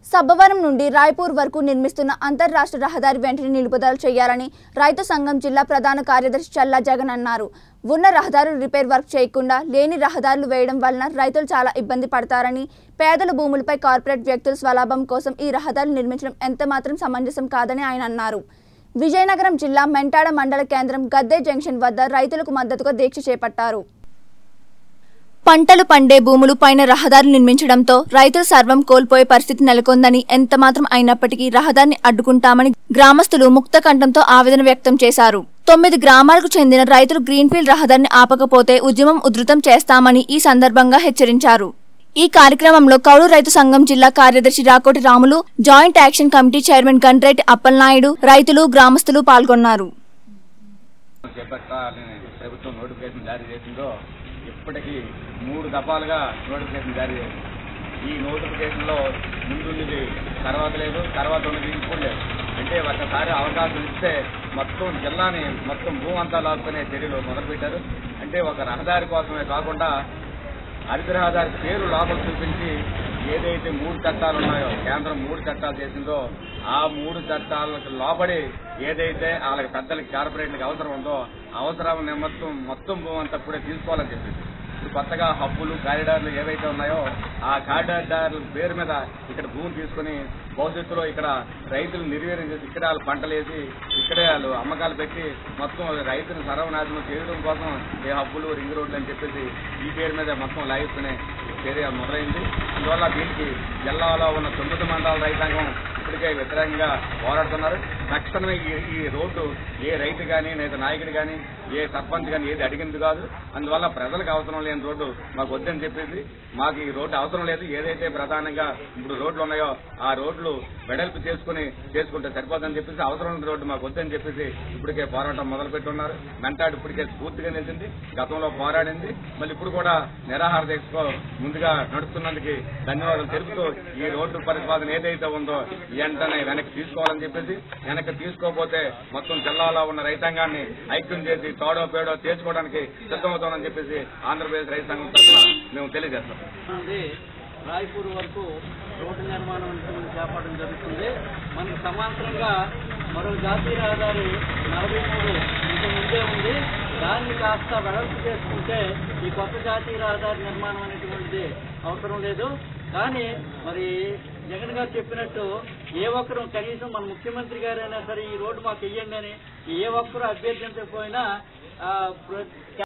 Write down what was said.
సబ్బవరం నుండి రాయ్పూర్ వరకు నిర్మిస్తున్న అంతర్రాష్ట్ర రహదారి వెంటనే నిలుపుదల చేయాలని రైతు సంఘం జిల్లా ప్రధాన కార్యదర్శి చల్లా జగన్ అన్నారు ఉన్న రహదారులు రిపేర్ వర్క్ చేయకుండా లేని రహదారులు వేయడం వలన రైతులు చాలా ఇబ్బంది పడతారని పేదల భూములపై కార్పొరేట్ వ్యక్తుల స్వలాభం కోసం ఈ రహదారులు నిర్మించడం ఎంతమాత్రం సమంజసం కాదని ఆయన అన్నారు విజయనగరం జిల్లా మెంటాడ మండల కేంద్రం గద్దే జంక్షన్ వద్ద రైతులకు మద్దతుగా దీక్ష చేపట్టారు పంటలు పండే భూములు పైన రహదారులు నిర్మించడంతో రైతులు సర్వం కోల్పోయే పరిస్థితి నెలకొందని ఎంతమాత్రం అయినప్పటికీ రహదారిని అడ్డుకుంటామని గ్రామస్తులు ముక్త కంఠంతో ఆవేదన వ్యక్తం చేశారు తొమ్మిది గ్రామాలకు చెందిన రైతులు గ్రీన్ఫీల్డ్ రహదారిని ఆపకపోతే ఉద్యమం ఉధృతం చేస్తామని ఈ సందర్భంగా హెచ్చరించారు ఈ కార్యక్రమంలో కౌలు రైతు సంఘం జిల్లా కార్యదర్శి Rakoti Ramulu joint action committee chairman Gandreddi Appalanaidu రైతులు గ్రామస్తులు పాల్గొన్నారు చేపట్టాలని ప్రభుత్వం నోటిఫికేషన్ జారీ చేసిందో ఇప్పటికీ మూడు దఫాలుగా నోటిఫికేషన్ జారీ చేసింది ఈ నోటిఫికేషన్లో ముందున్నది తర్వాత లేదు తర్వాత ఉన్నది ఇప్పుడు లేదు అంటే ఒకసారి అవకాశం ఇస్తే మొత్తం జిల్లాని మొత్తం భూ అంతా లాక్కునే చర్యలు మొదలుపెట్టారు అంటే ఒక రహదారి కోసమే కాకుండా హరిత రహదారి పేరు లోపల చూపించి ఏదైతే మూడు చట్టాలు ఉన్నాయో కేంద్రం మూడు చట్టాలు చేసిందో ఆ మూడు చట్టాలకు లోబడి ఏదైతే వాళ్ళకి పెద్దలకి కార్పొరేట్లకు అవసరం ఉందో అవసరం నిమిత్తం మొత్తం భూమి అంతా కూడా తీసుకోవాలని చెప్పింది ఇప్పుడు కొత్తగా హబ్బులు కారిడార్లు ఏవైతే ఉన్నాయో ఆ కారిడార్ల పేరు మీద ఇక్కడ భూమి తీసుకుని భవిష్యత్తులో ఇక్కడ రైతులు నిర్వీర్యం చేసి ఇక్కడ వాళ్ళు పంటలు వేసి ఇక్కడే వాళ్ళు అమ్మకాలు పెట్టి మొత్తం రైతులు సర్వనాశనం చేయడం కోసం ఏ హబ్బులు రింగ్ రోడ్లు అని చెప్పేసి ఈ పేరు మీద మొత్తం లాగిస్తూనే చర్య మొదలైంది అందువల్ల దీనికి జిల్లాలో ఉన్న తొమ్మిది మండల రైతాంగం ఇప్పటికే వ్యతిరేకంగా పోరాడుతున్నారు తక్షణమే ఈ ఈ రోడ్డు ఏ రైతు కానీ లేదా నాయకుడు కానీ ఏ సర్పంచ్ కానీ ఏది అడిగింది కాదు అందువల్ల ప్రజలకు అవసరం లేని రోడ్డు మాకు వద్దని చెప్పేసి మాకు ఈ రోడ్డు అవసరం లేదు ఏదైతే ప్రధానంగా ఇప్పుడు రోడ్లు ఉన్నాయో ఆ రోడ్లు వెడల్పు చేసుకుని చేసుకుంటే సరిపోదని చెప్పేసి అవసరం ఉన్న రోడ్డు మాకు వద్దని చెప్పేసి ఇప్పటికే పోరాటం మొదలు పెట్టున్నారు మెంటాడు ఇప్పటికే స్ఫూర్తిగా నిలిచింది గతంలో పోరాడింది మళ్ళీ ఇప్పుడు కూడా నిరాహార దీక్షకు ముందుగా నడుస్తున్నందుకు ధన్యవాదాలు తెలుపుతూ ఈ రోడ్డు ప్రతిపాదన ఏదైతే ఉందో వెంటనే వెనక్కి తీసుకోవాలని చెప్పేసి వెనక్కి తీసుకోకపోతే మొత్తం జిల్లాలో ఉన్న రైతాంగాన్ని ఐక్యం చేసి తోడో పేడో తీర్చుకోవడానికి సిద్ధమవుతామని చెప్పేసి ఆంధ్రప్రదేశ్ రైతు సంఘం తరఫున మేము తెలియజేస్తాం నుండి రాయ్పూర్ వరకు రోడ్డు నిర్మాణం అనేది చేపట్టడం జరుగుతుంది మనకు సమాంతరంగా మరో జాతీయ రహదారి నలభై మూడు ఇంత ముందే ఉంది దాన్ని కాస్త వెడల్పు చేసుకుంటే ఈ కొత్త జాతీయ రహదారి నిర్మాణం అనేటువంటిది అవసరం లేదు కానీ మరి జగన్ గారు చెప్పినట్టు ఏ ఒక్కరు కనీసం మన ముఖ్యమంత్రి గారైనా సరే ఈ రోడ్డు మాకు వెయ్యండి అని ఏ ఒక్కరు అభ్యర్థించకపోయినా ఆ, ప్ర-